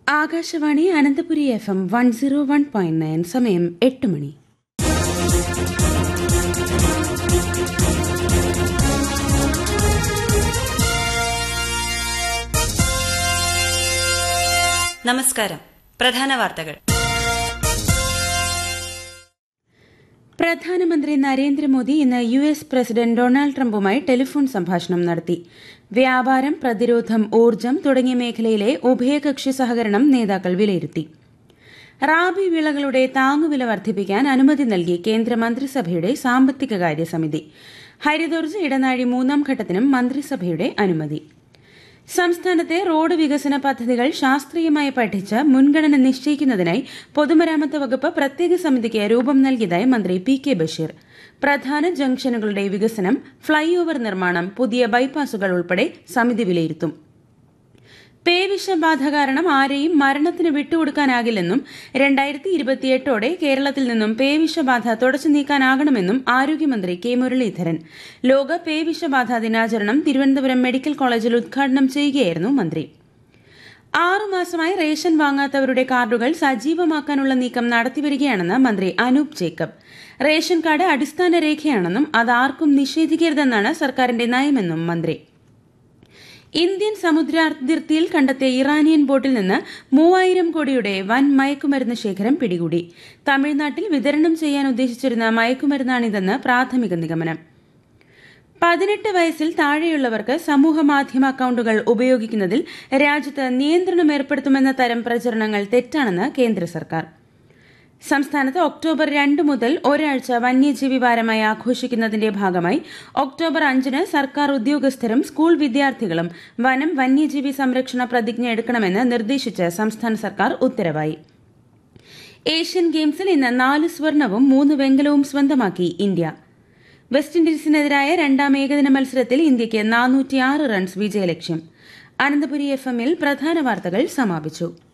Akashvani Ananthapuri F M one zero one point nine സമയം എട്ട് മണി നമസ്കാരം പ്രധാന വാർത്തകൾ പ്രധാനമന്ത്രി നരേന്ദ്രമോദി ഇന്ന് യു എസ് പ്രസിഡന്റ് ഡൊണാൾഡ് ട്രംപുമായി ടെലിഫോൺ സംഭാഷണം നടത്തി വ്യാപാരം പ്രതിരോധം ഊർജ്ജം തുടങ്ങിയ മേഖലയിലെ ഉഭയകക്ഷി സഹകരണം നേതാക്കൾ വിലയിരുത്തി റാബി വിളകളുടെ താങ്ങുവില വർദ്ധിപ്പിക്കാൻ അനുമതി നൽകി കേന്ദ്ര മന്ത്രിസഭയുടെ സാമ്പത്തിക കാര്യ സമിതി ഹരിതോർജ്ജ ഇടനാഴി മൂന്നാം ഘട്ടത്തിനും മന്ത്രിസഭയുടെ അനുമതി സംസ്ഥാനത്തെ റോഡ് വികസന പദ്ധതികൾ ശാസ്ത്രീയമായി പഠിച്ച് മുൻഗണന നിശ്ചയിക്കുന്നതിനായി പൊതുമരാമത്ത് വകുപ്പ് പ്രത്യേക സമിതിക്ക് രൂപം നൽകിയതായി മന്ത്രി പി കെ ബഷീർ പ്രധാന ജംഗ്ഷനുകളുടെ വികസനം ഫ്ളൈ ഓവർ നിർമ്മാണം പുതിയ ബൈപ്പാസുകൾ ഉൾപ്പെടെ സമിതി വിലയിരുത്തും പേവിഷബാധ കാരണം ആരെയും മരണത്തിന് വിട്ടുകൊടുക്കാനാകില്ലെന്നും രണ്ടായിരത്തി ഇരുപത്തിയെട്ടോടെ കേരളത്തിൽ നിന്നും പേവിഷബാധ തുടച്ചു നീക്കാനാകണമെന്നും ആരോഗ്യമന്ത്രി കെ മുരളീധരൻ ലോക പേവിഷബാധ ദിനാചരണം തിരുവനന്തപുരം മെഡിക്കൽ കോളേജിൽ ഉദ്ഘാടനം ചെയ്യുകയായിരുന്നു മന്ത്രി ആറുമാസമായി റേഷൻ വാങ്ങാത്തവരുടെ കാർഡുകൾ സജീവമാക്കാനുള്ള നീക്കം നടത്തിവരികയാണെന്ന് മന്ത്രി അനൂപ് ജേക്കബ് റേഷൻ കാർഡ് അടിസ്ഥാന രേഖയാണെന്നും അത് ആർക്കും നിഷേധിക്കരുതെന്നാണ് സർക്കാരിന്റെ നയമെന്നും മന്ത്രി ഇന്ത്യൻ സമുദ്രാതിർത്തിയിൽ കണ്ടെത്തിയ ഇറാനിയൻ ബോട്ടിൽ നിന്ന് മൂവായിരം കോടിയുടെ വൻ മയക്കുമരുന്ന് ശേഖരം പിടികൂടി തമിഴ്നാട്ടിൽ വിതരണം ചെയ്യാൻ ഉദ്ദേശിച്ചിരുന്ന മയക്കുമരുന്നാണിതെന്ന് പ്രാഥമിക നിഗമനം പതിനെട്ട് വയസ്സിൽ താഴെയുള്ളവർക്ക് സമൂഹമാധ്യമ അക്കൌണ്ടുകൾ ഉപയോഗിക്കുന്നതിൽ രാജ്യത്ത് നിയന്ത്രണം ഏർപ്പെടുത്തുമെന്ന തരം പ്രചരണങ്ങൾ തെറ്റാണെന്ന് കേന്ദ്ര സർക്കാർ സംസ്ഥാനത്ത് ഒക്ടോബർ രണ്ട് മുതൽ ഒരാഴ്ച വന്യജീവി വാരമായി ആഘോഷിക്കുന്നതിന്റെ ഭാഗമായി ഒക്ടോബർ അഞ്ചിന് സർക്കാർ ഉദ്യോഗസ്ഥരും സ്കൂൾ വിദ്യാർത്ഥികളും വനം വന്യജീവി സംരക്ഷണ പ്രതിജ്ഞ എടുക്കണമെന്ന് നിർദ്ദേശിച്ച് സംസ്ഥാന സർക്കാർ ഉത്തരവായി ഏഷ്യൻ ഗെയിംസിൽ ഇന്ന് നാല് സ്വർണവും മൂന്ന് വെങ്കലവും സ്വന്തമാക്കി ഇന്ത്യ വെസ്റ്റ് ഇൻഡീസിനെതിരായ രണ്ടാം ഏകദിന മത്സരത്തിൽ ഇന്ത്യയ്ക്ക് നാനൂറ്റിയാറ് റൺസ് വിജയലക്ഷ്യം അനന്തപുരി എഫ് എമ്മിൽ പ്രധാന വാർത്തകൾ സമാപിച്ചു